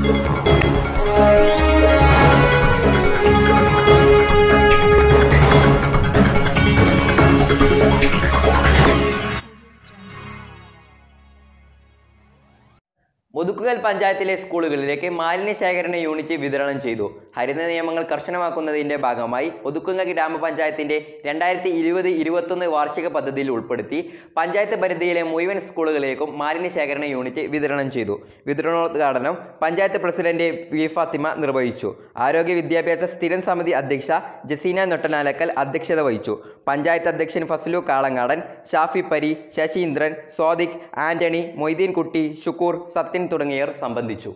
മുതുക്കുകൽ പഞ്ചായത്തിലെ സ്കൂളുകളിലേക്ക് മാലിന്യ ശേഖരണ യൂണിറ്റ് വിതരണം ചെയ്തു ഹരിത നിയമങ്ങൾ കർശനമാക്കുന്നതിന്റെ ഭാഗമായി ഒതുക്കുങ്ങൽ ഗ്രാമപഞ്ചായത്തിന്റെ രണ്ടായിരത്തി ഇരുപത് ഇരുപത്തൊന്ന് വാർഷിക പദ്ധതിയിൽ ഉൾപ്പെടുത്തി പഞ്ചായത്ത് പരിധിയിലെ മുഴുവൻ സ്കൂളുകളിലേക്കും മാലിന്യ ശേഖരണ യൂണിറ്റ് വിതരണം ചെയ്തു വിതരണോദ്ഘാടനം പഞ്ചായത്ത് പ്രസിഡന്റ് വി ഫാത്തിമ നിർവഹിച്ചു ആരോഗ്യ വിദ്യാഭ്യാസ സ്ഥിരം സമിതി അധ്യക്ഷ ജസീന നൊട്ടനാലക്കൽ അധ്യക്ഷത വഹിച്ചു പഞ്ചായത്ത് അധ്യക്ഷൻ ഫസ്ലു കാളങ്ങാടൻ ഷാഫി പരി ശശീന്ദ്രൻ സ്വാദിഖ് ആന്റണി മൊയ്തീൻ കുട്ടി ഷുക്കൂർ സത്യൻ തുടങ്ങിയവർ സംബന്ധിച്ചു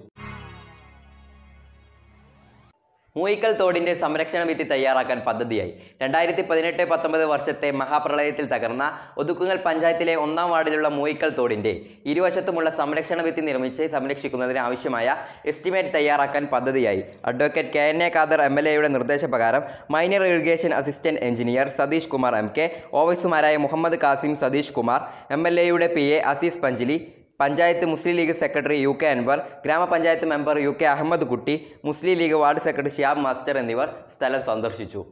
മൂയിക്കൽ തോടിന്റെ സംരക്ഷണ ഭിത്തി തയ്യാറാക്കാൻ പദ്ധതിയായി രണ്ടായിരത്തി പതിനെട്ട് പത്തൊമ്പത് വർഷത്തെ മഹാപ്രളയത്തിൽ തകർന്ന ഒതുക്കുങ്ങൽ പഞ്ചായത്തിലെ ഒന്നാം വാർഡിലുള്ള മൂയിക്കൽ തോടിന്റെ ഇരുവശത്തുമുള്ള സംരക്ഷണ ഭിത്തി നിർമ്മിച്ച് സംരക്ഷിക്കുന്നതിന് ആവശ്യമായ എസ്റ്റിമേറ്റ് തയ്യാറാക്കാൻ പദ്ധതിയായി advocate K N A Khader M L എയുടെ നിർദ്ദേശപ്രകാരം minor irrigation assistant engineer Satheesh Kumar M K ഓഫീസുമാരായ മുഹമ്മദ് കാസിം സതീഷ് കുമാർ എം എൽ എയുടെ P A Azeez Panchili panchayat Muslim League secretary U K Anwar ഗ്രാമപഞ്ചായത്ത് member U K Ahammed Kutty Muslim League ward secretary Shiyab master എന്നിവർ സ്ഥലം സന്ദർശിച്ചു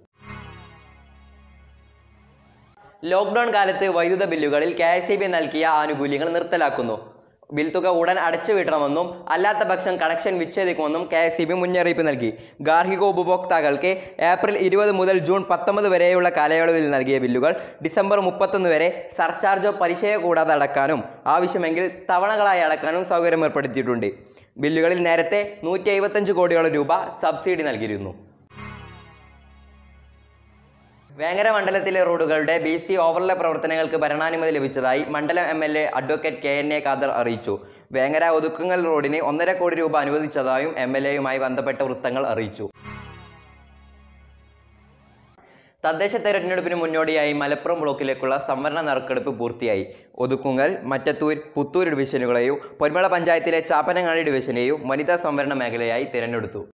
ലോക്ക്ഡൌൺ കാലത്ത് വൈദ്യുത ബില്ലുകളിൽ കെ എസ് ബി നൽകിയ ആനുകൂല്യങ്ങൾ നിർത്തലാക്കുന്നു ബിൽ തുക ഉടൻ അടച്ചു വിടണമെന്നും അല്ലാത്ത പക്ഷം കണക്ഷൻ വിച്ഛേദിക്കുമെന്നും കെ എസ് ബി മുന്നറിയിപ്പ് നൽകി ഗാർഹിക ഉപഭോക്താക്കൾക്ക് ഏപ്രിൽ ഇരുപത് മുതൽ ജൂൺ പത്തൊമ്പത് വരെയുള്ള കാലയളവിൽ നൽകിയ ബില്ലുകൾ ഡിസംബർ മുപ്പത്തൊന്ന് വരെ സർചാർജോ പലിശയോ കൂടാതെ അടക്കാനും ആവശ്യമെങ്കിൽ തവണകളായി അടക്കാനും സൗകര്യം ഏർപ്പെടുത്തിയിട്ടുണ്ട് ബില്ലുകളിൽ നേരത്തെ നൂറ്റി എഴുപത്തഞ്ച് കോടിയോളം രൂപ സബ്സിഡി നൽകിയിരുന്നു വേങ്ങര മണ്ഡലത്തിലെ റോഡുകളുടെ ബി സി ഓവർലെ പ്രവർത്തനങ്ങൾക്ക് ഭരണാനുമതി ലഭിച്ചതായി മണ്ഡലം M L A advocate K N A Khader അറിയിച്ചു വേങ്ങര ഒതുക്കുങ്ങൽ റോഡിന് ഒന്നര കോടി രൂപ അനുവദിച്ചതായും എം എൽ എയുമായി ബന്ധപ്പെട്ട വൃത്തങ്ങൾ അറിയിച്ചു തദ്ദേശ തെരഞ്ഞെടുപ്പിന് മുന്നോടിയായി മലപ്പുറം ബ്ലോക്കിലേക്കുള്ള സംവരണ നറുക്കെടുപ്പ് പൂർത്തിയായി ഒതുക്കുങ്ങൽ മറ്റത്തൂർ പുത്തൂർ ഡിവിഷനുകളെയും പൊന്മള പഞ്ചായത്തിലെ ചാപ്പനങ്ങാടി ഡിവിഷനെയും വനിതാ സംവരണ മേഖലയായി തിരഞ്ഞെടുത്തു